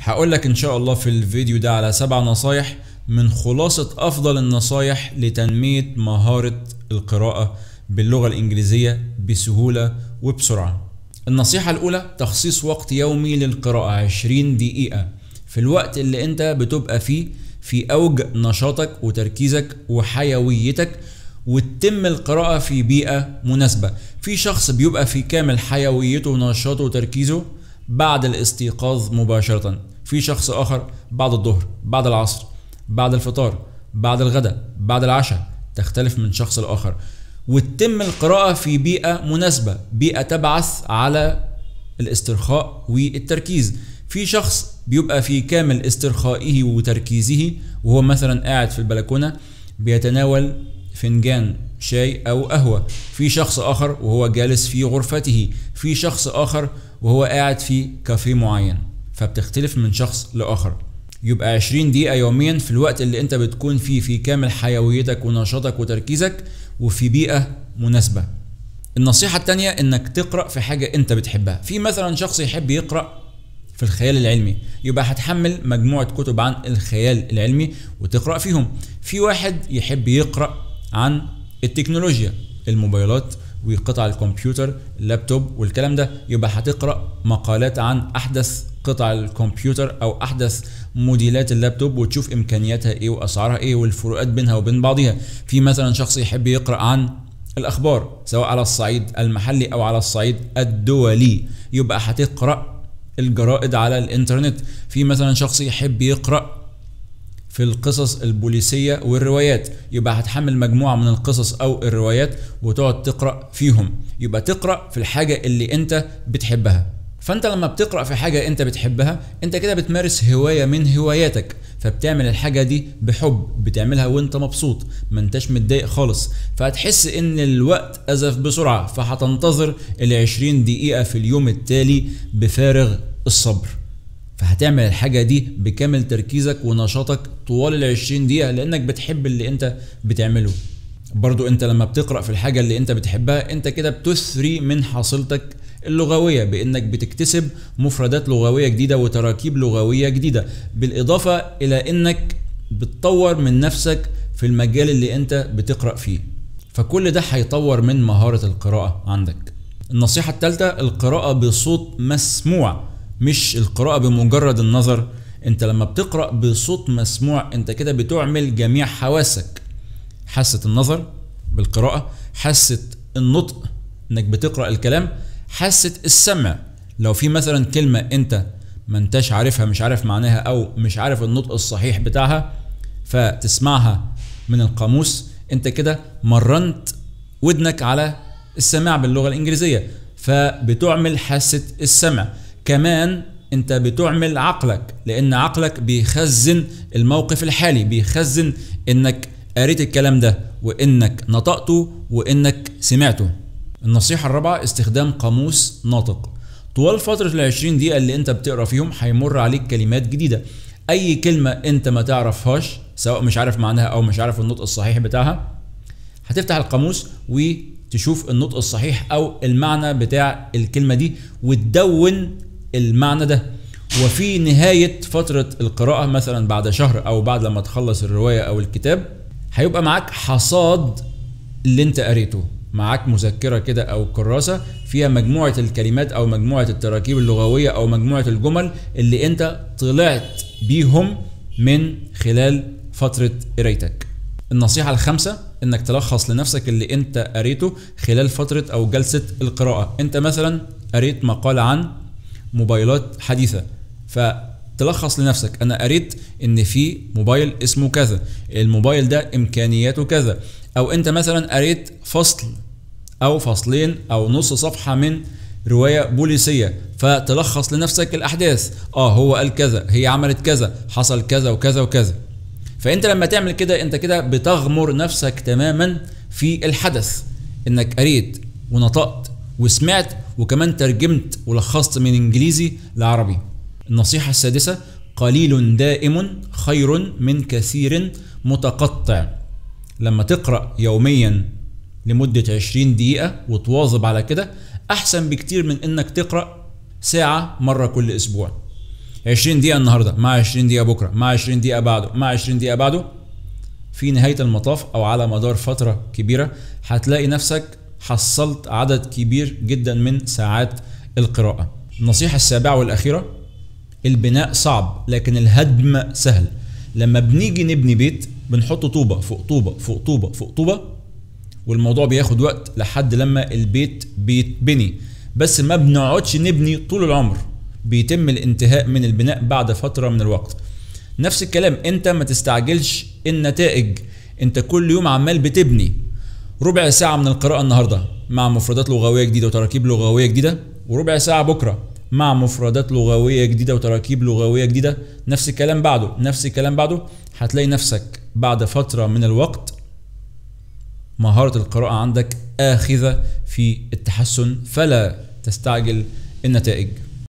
هقول لك ان شاء الله في الفيديو ده على سبع نصايح من خلاصة افضل النصايح لتنمية مهارة القراءة باللغة الانجليزية بسهولة وبسرعة النصيحة الاولى تخصيص وقت يومي للقراءة 20 دقيقة في الوقت اللي انت بتبقى فيه في اوج نشاطك وتركيزك وحيويتك وتتم القراءة في بيئة مناسبة في شخص بيبقى في كامل حيويته ونشاطه وتركيزه بعد الاستيقاظ مباشرة في شخص آخر بعد الظهر بعد العصر بعد الفطار بعد الغداء بعد العشاء تختلف من شخص لآخر وتتم القراءة في بيئة مناسبة بيئة تبعث على الاسترخاء والتركيز في شخص بيبقى في كامل استرخائه وتركيزه وهو مثلا قاعد في البلكونة بيتناول فنجان شاي او قهوه في شخص اخر وهو جالس في غرفته في شخص اخر وهو قاعد في كافيه معين فبتختلف من شخص لاخر يبقى 20 دقيقة يوميا في الوقت اللي انت بتكون فيه في كامل حيويتك ونشاطك وتركيزك وفي بيئة مناسبة النصيحة التانية انك تقرأ في حاجة انت بتحبها في مثلا شخص يحب يقرأ في الخيال العلمي يبقى هتحمل مجموعة كتب عن الخيال العلمي وتقرأ فيهم في واحد يحب يقرأ عن التكنولوجيا الموبايلات وقطع الكمبيوتر اللابتوب والكلام ده يبقى هتقرا مقالات عن احدث قطع الكمبيوتر او احدث موديلات اللابتوب وتشوف امكانياتها ايه واسعارها ايه والفروقات بينها وبين بعضها في مثلا شخص يحب يقرا عن الاخبار سواء على الصعيد المحلي او على الصعيد الدولي يبقى هتقرا الجرائد على الانترنت في مثلا شخص يحب يقرا في القصص البوليسية والروايات يبقى هتحمل مجموعة من القصص أو الروايات وتقعد تقرأ فيهم يبقى تقرأ في الحاجة اللي أنت بتحبها فأنت لما بتقرأ في حاجة أنت بتحبها أنت كده بتمارس هواية من هواياتك فبتعمل الحاجة دي بحب بتعملها وانت مبسوط ما انتش متضايق خالص فهتحس ان الوقت ازف بسرعة فهتنتظر ال 20 دقيقة في اليوم التالي بفارغ الصبر فهتعمل الحاجة دي بكامل تركيزك ونشاطك طوال ال 20 دقيقة لأنك بتحب اللي أنت بتعمله. برضو أنت لما بتقرأ في الحاجة اللي أنت بتحبها أنت كده بتثري من حصيلتك اللغوية بأنك بتكتسب مفردات لغوية جديدة وتراكيب لغوية جديدة بالإضافة إلى أنك بتطور من نفسك في المجال اللي أنت بتقرأ فيه. فكل ده هيطور من مهارة القراءة عندك. النصيحة الثالثة القراءة بصوت مسموع مش القراءة بمجرد النظر انت لما بتقرأ بصوت مسموع انت كده بتعمل جميع حواسك حاسة النظر بالقراءة حاسة النطق انك بتقرأ الكلام حاسة السمع لو في مثلا كلمة انت ما انتش عارفها مش عارف معناها او مش عارف النطق الصحيح بتاعها فتسمعها من القاموس انت كده مرنت ودنك على السماع باللغة الانجليزية فبتعمل حاسة السمع كمان انت بتعمل عقلك لان عقلك بيخزن الموقف الحالي بيخزن انك قريت الكلام ده وانك نطقته وانك سمعته النصيحة الرابعة استخدام قاموس ناطق طوال فترة العشرين دقيقة اللي انت بتقرا فيهم هيمر عليك كلمات جديدة اي كلمة انت ما تعرفهاش سواء مش عارف معناها او مش عارف النطق الصحيح بتاعها هتفتح القاموس وتشوف النطق الصحيح او المعنى بتاع الكلمة دي وتدون المعنى ده وفي نهاية فترة القراءة مثلا بعد شهر أو بعد لما تخلص الرواية أو الكتاب هيبقى معاك حصاد اللي أنت قريته معاك مذكرة كده أو كراسة فيها مجموعة الكلمات أو مجموعة التراكيب اللغوية أو مجموعة الجمل اللي أنت طلعت بيهم من خلال فترة قرايتك النصيحة الخامسة انك تلخص لنفسك اللي انت قريته خلال فترة او جلسة القراءة انت مثلا قريت مقال عن موبايلات حديثه فتلخص لنفسك انا قريت ان في موبايل اسمه كذا الموبايل ده امكانياته كذا او انت مثلا قريت فصل او فصلين او نص صفحه من روايه بوليسيه فتلخص لنفسك الاحداث اه هو قال كذا هي عملت كذا حصل كذا وكذا وكذا فانت لما تعمل كده انت كده بتغمر نفسك تماما في الحدث انك قريت ونطقت وسمعت وكمان ترجمت ولخصت من انجليزي لعربي النصيحة السادسة قليل دائم خير من كثير متقطع لما تقرأ يوميا لمدة 20 دقيقة وتواظب على كده أحسن بكتير من إنك تقرأ ساعة مرة كل أسبوع 20 دقيقة النهاردة مع 20 دقيقة بكرة مع 20 دقيقة بعده مع 20 دقيقة بعده في نهاية المطاف أو على مدار فترة كبيرة هتلاقي نفسك حصلت عدد كبير جدا من ساعات القراءة النصيحة السابعة والأخيرة البناء صعب لكن الهدم سهل لما بنيجي نبني بيت بنحط طوبة فوق طوبة فوق طوبة فوق طوبة والموضوع بياخد وقت لحد لما البيت بيتبني بس ما بنقعدش نبني طول العمر بيتم الانتهاء من البناء بعد فترة من الوقت نفس الكلام انت ما تستعجلش النتائج انت كل يوم عمال بتبني ربع ساعة من القراءة النهاردة مع مفردات لغوية جديدة وتراكيب لغوية جديدة وربع ساعة بكرة مع مفردات لغوية جديدة وتراكيب لغوية جديدة نفس الكلام بعده نفس الكلام بعده هتلاقي نفسك بعد فترة من الوقت مهارة القراءة عندك آخذة في التحسن فلا تستعجل النتائج